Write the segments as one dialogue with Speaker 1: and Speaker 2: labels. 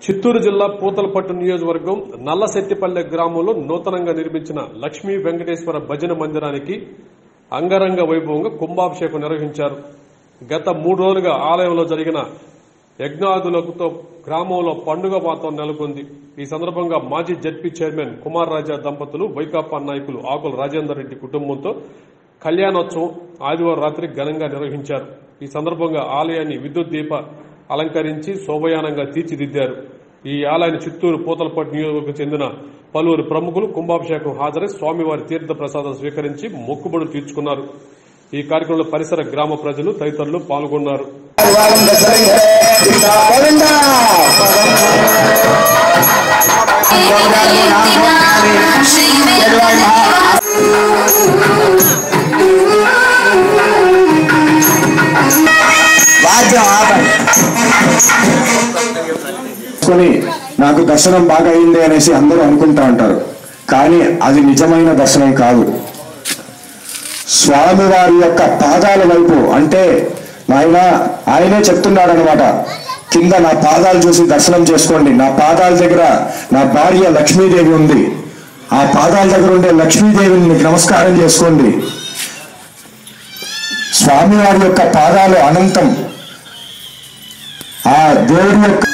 Speaker 1: చిత్తూరు జిల్లా పూతలపట్టు నియోజకవర్గం నల్లశెట్టిపల్లె గ్రామంలో నూతనంగా నిర్మించిన లక్ష్మీ వెంకటేశ్వర భజన మందిరానికి అంగరంగ వైభవంగా కుంభాభిషేకం నిర్వహించారు గత మూడు రోజులుగా ఆలయంలో జరిగిన యజ్ఞాదులతో గ్రామంలో పండుగ వాతావరణం నెలకొంది ఈ సందర్భంగా మాజీ జడ్పీ చైర్మన్ కుమార్ రాజా దంపతులు వైకాపా నాయకులు ఆకుల రాజేందర్ రెడ్డి కుటుంబంతో కళ్యాణోత్సవం ఆదివారం రాత్రి ఘనంగా నిర్వహించారు ఈ సందర్భంగా ఆలయాన్ని విద్యుత్ దీప అలంకరించి శోభయానంగా తీర్చిదిద్దారు ఈ ఆలయాన్ని చిత్తూరు పూతలపట్టు నియోజకవర్గం చెందిన పలువురు ప్రముఖులు కుంభాభిషేకం హాజరై స్వామివారి తీర్థ ప్రసాదం స్వీకరించి మొక్కుబడులు తీర్చుకున్నారు ఈ కార్యక్రమంలో పరిసర గ్రామ ప్రజలు తదితరులు పాల్గొన్నారు
Speaker 2: వాద్యం ఆపండి
Speaker 3: కొని నాకు దర్శనం బాగా అయింది అనేసి అందరూ అనుకుంటా ఉంటారు కానీ అది నిజమైన దర్శనం కాదు స్వామివారి యొక్క పాదాల వైపు అంటే నాయన ఆయనే చెప్తున్నాడు అనమాట కింద నా పాదాలు చూసి దర్శనం చేసుకోండి నా పాదాల దగ్గర నా భార్య లక్ష్మీదేవి ఉంది ఆ పాదాల దగ్గర ఉండే లక్ష్మీదేవిని మీకు నమస్కారం చేసుకోండి స్వామివారి యొక్క పాదాలు అనంతం ఆ దేవుడి యొక్క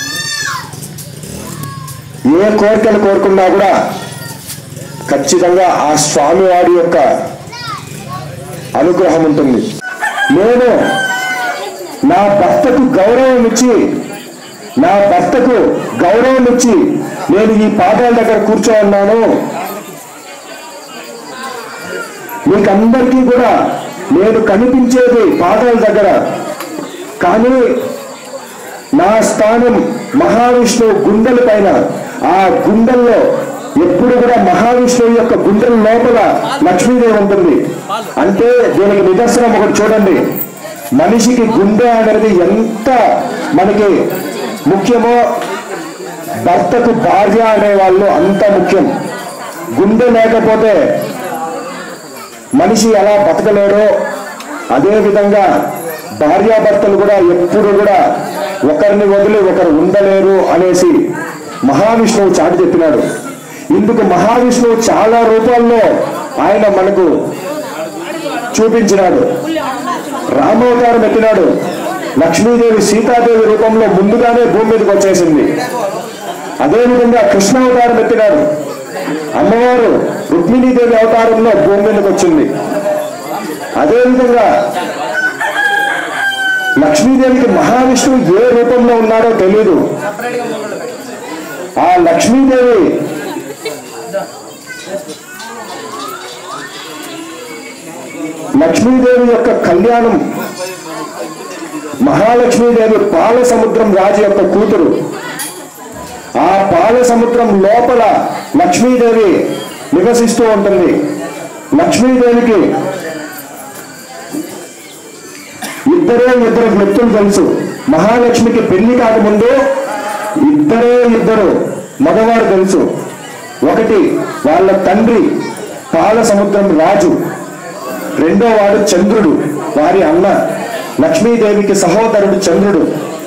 Speaker 3: ఏ కోరికలు కోరుకున్నా కూడా ఖచ్చితంగా ఆ స్వామివారి యొక్క అనుగ్రహం ఉంటుంది నేను నా భర్తకు గౌరవం ఇచ్చి నా భర్తకు గౌరవం ఇచ్చి నేను ఈ పాదాల దగ్గర కూర్చో ఉన్నాను మీకందరికీ కూడా నేను కనిపించేది పాదాల దగ్గర కానీ నా స్థానం మహావిష్ణువు గుండెల పైన ఆ గుండెల్లో ఎప్పుడు కూడా మహావిష్ణువు యొక్క గుండెల లోపల లక్ష్మీదేవి ఉంటుంది అంటే దీనికి నిదర్శనం ఒకటి చూడండి మనిషికి గుండె అనేది ఎంత మనకి ముఖ్యమో భర్తకు భార్య అనే వాళ్ళు అంత ముఖ్యం గుండె లేకపోతే మనిషి ఎలా బతకలేడో అదే విధంగా భార్యాభర్తలు కూడా ఎప్పుడు కూడా ఒకరిని వదిలి ఒకరు ఉండలేరు అనేసి మహావిష్ణువు చాటి చెప్పినాడు ఇందుకు మహావిష్ణువు చాలా రూపాల్లో ఆయన మనకు చూపించినాడు రామావతారం ఎత్తినాడు లక్ష్మీదేవి సీతాదేవి రూపంలో ముందుగానే భూమి మీదకి వచ్చేసింది అదేవిధంగా కృష్ణావతారం ఎత్తినాడు అమ్మవారు రుక్మిణీదేవి అవతారంలో భూమి మీదకి వచ్చింది అదేవిధంగా లక్ష్మీదేవికి మహావిష్ణువు ఏ రూపంలో ఉన్నాడో తెలియదు ఆ లక్ష్మీదేవి లక్ష్మీదేవి యొక్క కళ్యాణం మహాలక్ష్మీదేవి పాల సముద్రం రాజు యొక్క కూతురు ఆ పాల సముద్రం లోపల లక్ష్మీదేవి నివసిస్తూ ఉంటుంది లక్ష్మీదేవికి ఇద్దరే ఇద్దరు వ్యక్తులు తెలుసు మహాలక్ష్మికి పెళ్లి కాకముందు ఇద్దరే ఇద్దరు మగవారు తెలుసు ఒకటి వాళ్ళ తండ్రి పాల సముద్రం రాజు రెండో వాడు చంద్రుడు వారి అన్న లక్ష్మీదేవికి సహోదరుడు చంద్రుడు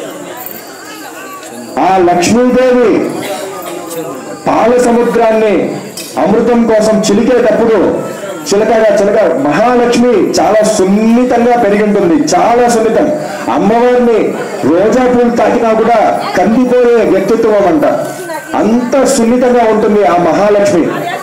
Speaker 3: ఆ లక్ష్మీదేవి పాల సముద్రాన్ని అమృతం కోసం చిలికేటప్పుడు చిలకగా చిలక మహాలక్ష్మి చాలా సున్నితంగా పెరిగి ఉంటుంది చాలా సున్నితం అమ్మవారిని రోజా పూలు తాకినా కూడా కందిపోయే వ్యక్తిత్వం అంట అంత సున్నితంగా ఉంటుంది ఆ మహాలక్ష్మి